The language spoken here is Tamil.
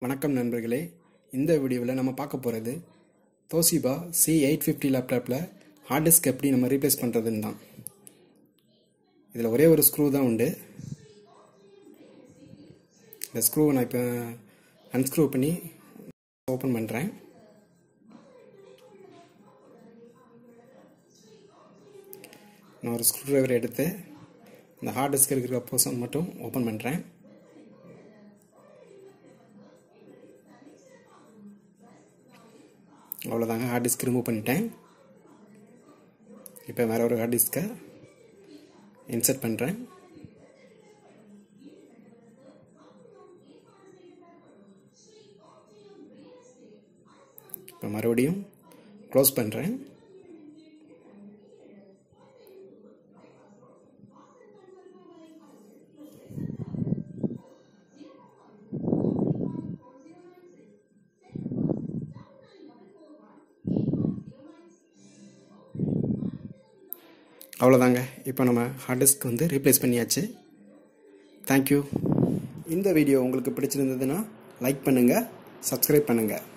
வணக்கம் நண்பர்களே இந்த வீடியோவில் நம்ம பார்க்க போகிறது தோசிபா சி எயிட் ஃபிஃப்டி லேப்டாப்பில் ஹார்ட் டிஸ்க் எப்படி நம்ம ரீப்ளேஸ் பண்ணுறதுன்னு தான் இதில் ஒரே ஒரு ஸ்க்ரூ தான் உண்டு இந்த ஸ்க்ரூவை நான் இப்போ அன்ஸ்க்ரூ பண்ணி ஓப்பன் பண்ணுறேன் நான் ஒரு ஸ்க்ரூ ட்ரைவர் எடுத்து இந்த ஹார்ட் டிஸ்க் இருக்கிற போர்ஷன் மட்டும் ஓப்பன் பண்ணுறேன் அவ்வளோதாங்க ஹார்ட் டிஸ்க் ரிமூவ் பண்ணிட்டேன் இப்போ வேறு ஒரு ஹார்ட் டிஸ்க்கை இன்சர்ட் பண்ணுறேன் இப்போ மறுபடியும் க்ளோஸ் பண்ணுறேன் அவ்வளோதாங்க இப்போ நம்ம ஹார்ட் டிஸ்க் வந்து ரீப்ளேஸ் பண்ணியாச்சு தேங்க்யூ இந்த வீடியோ உங்களுக்கு பிடிச்சிருந்ததுன்னா லைக் பண்ணுங்கள் சப்ஸ்கிரைப் பண்ணுங்கள்